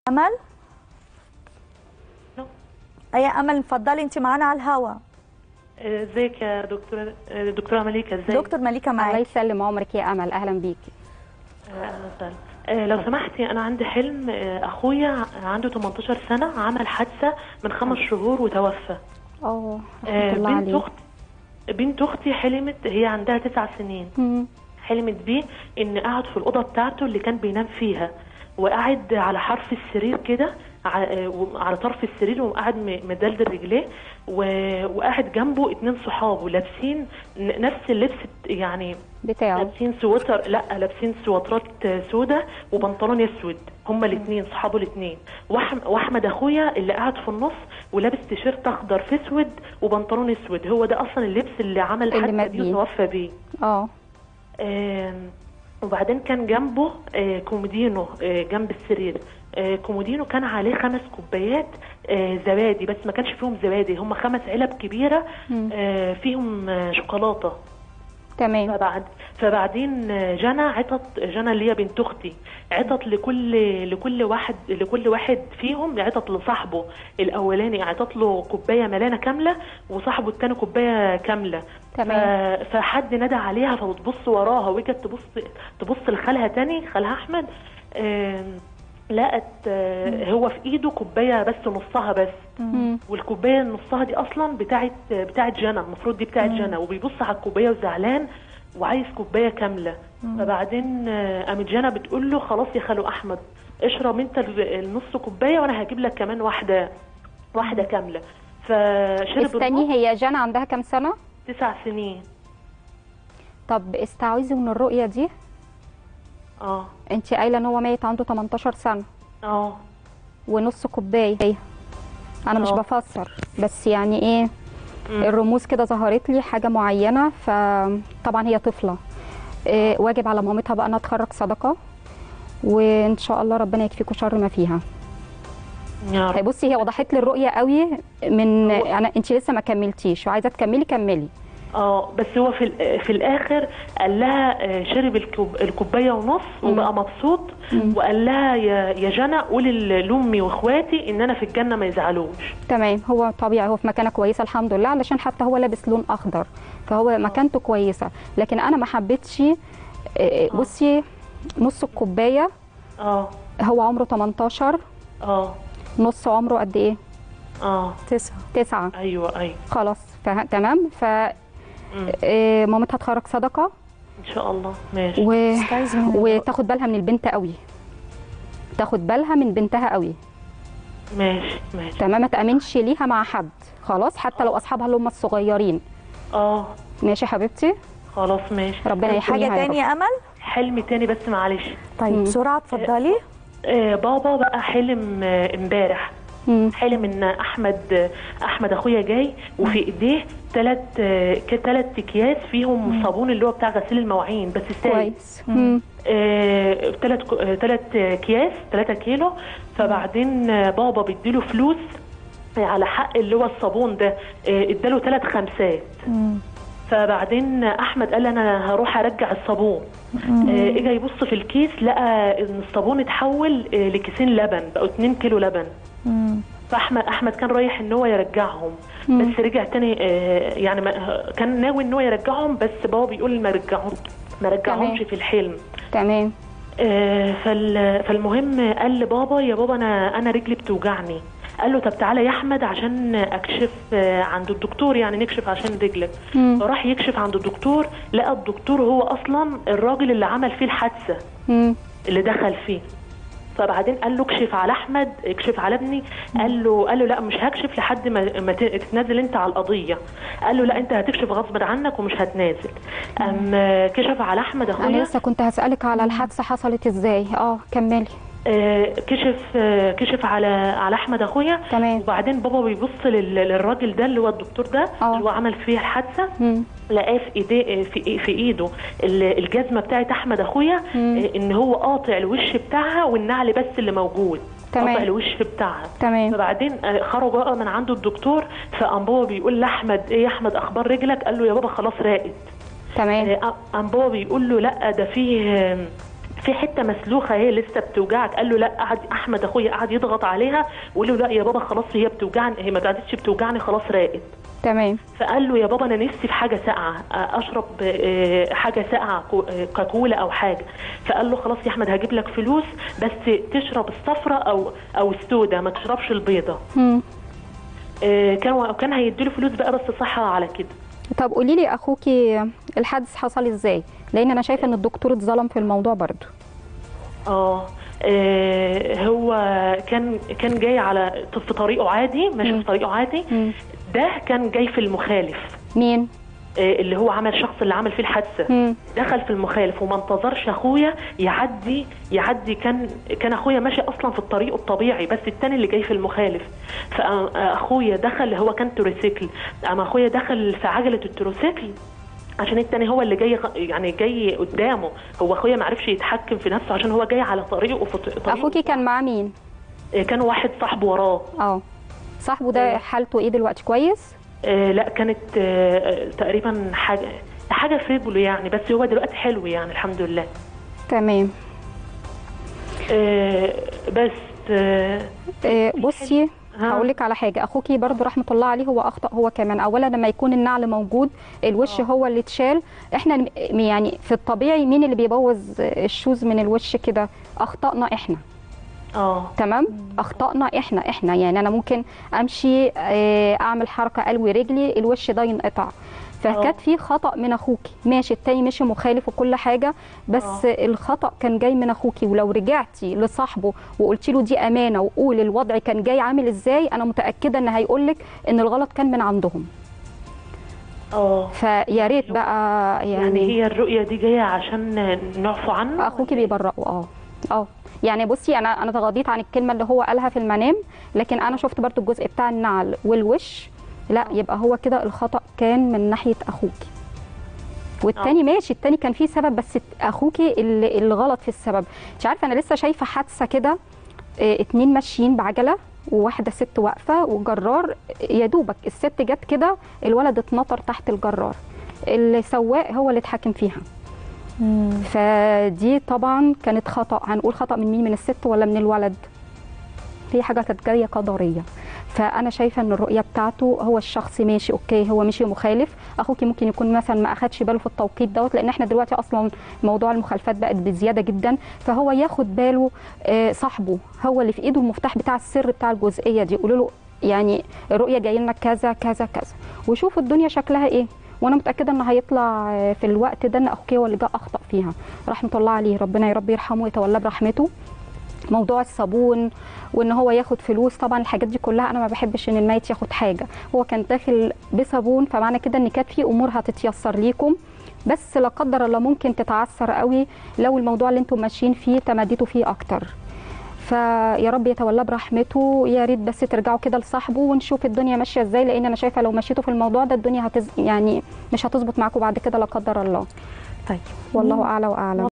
امل اي امل اتفضلي انت معانا على الهوا ازيك يا دكتوره دكتوره مليكه ازيك دكتور مليكه الله معاك يسلم عمرك يا امل اهلا بيكي اهلا وسهلا آه، لو سمحتي انا عندي حلم آه، اخويا عنده 18 سنه عمل حادثه من خمس شهور وتوفى اه آه، رحمه الله بنت عليه اختي بنت اختي حلمت هي عندها تسع سنين مم. حلمت بيه ان قعد في الاوضه بتاعته اللي كان بينام فيها وقعد على حرف السرير كده ع- آه، على طرف السرير وقاعد م- مدلدل رجليه و- وقاعد جنبه اتنين صحابه لابسين ن- نفس اللبس يعني بتاعه لابسين سوتر لا لابسين سوترات سودة وبنطلون اسود هما الاثنين صحابه الاثنين واحمد اخويا اللي قاعد في النص ولابس تيشيرت اخضر في اسود وبنطلون اسود هو ده اصلا اللبس اللي عمل اللي الحادثه مات دي بيه. وتوفى بيه اه آم، وبعدين كان جنبه آه، كومودينو آه، جنب السرير آه، كومودينو كان عليه خمس كوبايات آه، زبادي بس ما كانش فيهم زبادي هم خمس علب كبيره آه، فيهم آه، شوكولاته تمام فبعد فبعدين جنى عطت جنى اللي هي بنت اختي عطت لكل لكل واحد لكل واحد فيهم عطت لصاحبه الاولاني عطت له كوبايه ملانه كامله وصاحبه الثاني كوبايه كامله تمام. ف- فحد نادى عليها فبتبص وراها وجت تبص تبص لخالها تاني خالها احمد آم، لقت آه، هو في ايده كوبايه بس نصها بس مم. والكوبايه نصها دي اصلا بتاعت بتاعت جنى المفروض دي بتاعت جنى وبيبص على الكوبايه وزعلان وعايز كوبايه كامله فبعدين آه، قامت جنى بتقول له خلاص يا خالو احمد اشرب انت ال- النص كوبايه وانا هجيب لك كمان واحده واحده كامله فشرب استني النص هي جانا عندها كام سنه تسع سنين طب استعوذي من الرؤيه دي اه انت قايله ان هو ميت عنده 18 سنه اه ونص كوبايه انا مش اه. بفسر بس يعني ايه الرموز كده ظهرت لي حاجه معينه فطبعا هي طفله إيه واجب على مامتها بقى انها تخرج صدقه وان شاء الله ربنا يكفيكوا شر ما فيها يا رب بصي هي وضحت لي الرؤيه قوي من انا انت لسه ما كملتيش وعايزه تكملي كملي اه بس هو في ال- في الاخر قال لها آه، شرب الكوب الكوبايه ونص وبقى مبسوط وقال لها يا يا جنى قولي ل- لامي واخواتي ان انا في الجنه ما يزعلوش تمام هو طبيعي هو في مكانه كويسه الحمد لله علشان حتى هو لابس لون اخضر فهو مكانته كويسه لكن انا ما حبيتش آه، بصي نص الكوبايه اه هو عمره 18 اه نص عمره قد ايه اه تسعة تسعة ايوه ايوه خلاص فه... تمام ف مم. آه، مامتها تخرج صدقه ان شاء الله ماشي و... استعيذي من الرؤية. وتاخد بالها من البنت قوي تاخد بالها من بنتها قوي ماشي ماشي تمام ما تامنش ليها مع حد خلاص حتى لو اصحابها اللي هم الصغيرين اه ماشي يا حبيبتي خلاص ماشي ربنا حاجه يحميها يا تاني رب يا امل حلم تاني بس معلش طيب مم. بسرعه اتفضلي آه بابا بقى حلم آه، امبارح مم. حلم ان احمد احمد اخويا جاي وفي ايديه ثلاث ثلاث اكياس فيهم صابون اللي هو بتاع غسيل المواعين بس سايل كويس مم. ثلاث ثلاث اكياس 3 كيلو فبعدين آه، بابا بيديله فلوس على حق اللي هو الصابون ده آه، اداله ثلاث خمسات مم. فبعدين احمد قال انا هروح ارجع الصابون آه، اجى يبص في الكيس لقى ان الصابون اتحول آه، لكيسين لبن بقوا 2 كيلو لبن مم. فاحمد احمد كان رايح ان هو يرجعهم مم. بس رجع تاني آه، يعني ما كان ناوي ان هو يرجعهم بس بابا بيقول ما رجعهم ما رجعهمش تمام. في الحلم تمام آه، فال فالمهم قال لبابا يا بابا انا انا رجلي بتوجعني قال له طب تعالى يا احمد عشان اكشف آه، عند الدكتور يعني نكشف عشان رجلك مم. فراح يكشف عند الدكتور لقى الدكتور هو اصلا الراجل اللي عمل فيه الحادثه مم. اللي دخل فيه فبعدين قال له اكشف على احمد اكشف على ابني قال له قال له لا مش هكشف لحد ما, ما ت- تتنازل انت على القضيه قال له لا انت هتكشف غصب عنك ومش هتنازل ام كشف على احمد انا اخويا لسه كنت هسالك على الحادثه حصلت ازاي اه كملي آه، كشف آه، كشف على على احمد اخويا تمام. وبعدين بابا بيبص لل- للراجل ده اللي هو الدكتور ده اه. اللي هو عمل فيه الحادثه مم. لقاه في ايديه في في ايده ال- الجزمه بتاعت احمد اخويا مم. آه، ان هو قاطع الوش بتاعها والنعل بس اللي موجود تمام. قاطع الوش بتاعها تمام فبعدين آه، خرج بقى من عنده الدكتور فقام بابا بيقول لاحمد ايه يا احمد اخبار رجلك قال له يا بابا خلاص راقت تمام آه، قام بابا بيقول له لا ده فيه آه، في حته مسلوخه هي لسه بتوجعك قال له لا قعد احمد اخويا قعد يضغط عليها ويقول له لا يا بابا خلاص هي بتوجعني هي ما قعدتش بتوجعني خلاص راقت تمام فقال له يا بابا انا نفسي في حاجه ساقعه آه، اشرب آه، حاجه ساقعه كو- آه، كاكولا او حاجه فقال له خلاص يا احمد هجيب لك فلوس بس تشرب الصفرة او او السوداء ما تشربش البيضه مم. آه، كان كان هيديله فلوس بقى بس صحة على كده طب قولي لي اخوكي الحادث حصل ازاي لان انا شايفه ان الدكتور اتظلم في الموضوع برضو اه آه، هو كان كان جاي على في طريقه عادي ماشي مم. في طريقه عادي مم. ده كان جاي في المخالف مين آه، اللي هو عمل الشخص اللي عمل فيه الحادثه مم. دخل في المخالف وما انتظرش اخويا يعدي يعدي كان كان اخويا ماشي اصلا في الطريق الطبيعي بس التاني اللي جاي في المخالف فاخويا دخل هو كان تروسيكل اما اخويا دخل في عجله التروسيكل عشان التاني هو اللي جاي يعني جاي قدامه هو اخويا ما عرفش يتحكم في نفسه عشان هو جاي على طريقه في طريقه اخوكي كان معاه مين كان واحد صاحبه وراه اه صاحبه ده حالته ايه دلوقتي كويس آه، لا كانت آه، آه، تقريبا حاجه حاجه في رجله يعني بس هو دلوقتي حلو يعني الحمد لله تمام آه، بس آه، آه، بصي ها. هقول لك على حاجه اخوكي برضو رحمه الله عليه هو اخطا هو كمان اولا لما يكون النعل موجود الوش هو اللي اتشال احنا م- يعني في الطبيعي مين اللي بيبوظ الشوز من الوش كده اخطانا احنا اه تمام اخطانا احنا احنا يعني انا ممكن امشي آه، اعمل حركه الوي رجلي الوش ده ينقطع فكانت في خطا من اخوكي ماشي التاني مشي مخالف وكل حاجه بس الخطا كان جاي من اخوكي ولو رجعتي لصاحبه وقلتي له دي امانه وقول الوضع كان جاي عامل ازاي انا متاكده ان هيقول لك ان الغلط كان من عندهم اه فيا ريت بقى يعني يعني هي الرؤيه دي جايه عشان نعفو عنه اخوكي بيبرئه اه اه يعني بصي انا انا تغاضيت عن الكلمه اللي هو قالها في المنام لكن انا شفت برضو الجزء بتاع النعل والوش لا يبقى هو كده الخطا كان من ناحيه اخوكي والتاني ماشي التاني كان فيه سبب بس اخوكي اللي الغلط في السبب انت عارفه انا لسه شايفه حادثه كده اه، اتنين ماشيين بعجله وواحده ست واقفه وجرار يا دوبك الست جت كده الولد اتنطر تحت الجرار السواق هو اللي اتحكم فيها فدي طبعا كانت خطا هنقول خطا من مين من الست ولا من الولد هي حاجه كانت جايه قدريه فانا شايفه ان الرؤيه بتاعته هو الشخص ماشي اوكي هو مشي مخالف اخوكي ممكن يكون مثلا ما اخدش باله في التوقيت دوت لان احنا دلوقتي اصلا موضوع المخالفات بقت بزياده جدا فهو ياخد باله آه، صاحبه هو اللي في ايده المفتاح بتاع السر بتاع الجزئيه دي يقولوا له يعني الرؤيه جايه لنا كذا كذا كذا وشوفوا الدنيا شكلها ايه وانا متاكده ان هيطلع آه، في الوقت ده ان اخوكي هو اللي جه اخطا فيها رحمه الله عليه ربنا يا رب يرحمه ويتولاه برحمته موضوع الصابون وان هو ياخد فلوس طبعا الحاجات دي كلها انا ما بحبش ان الميت ياخد حاجه هو كان داخل بصابون فمعنى كده ان كانت في امور هتتيسر ليكم بس لا قدر الله ممكن تتعثر قوي لو الموضوع اللي انتم ماشيين فيه تمديتوا فيه اكتر فيا رب يتولاه برحمته يا ريت بس ترجعوا كده لصاحبه ونشوف الدنيا ماشيه ازاي لان انا شايفه لو مشيتوا في الموضوع ده الدنيا هتز... يعني مش هتظبط معاكم بعد كده لا قدر الله طيب والله اعلى واعلم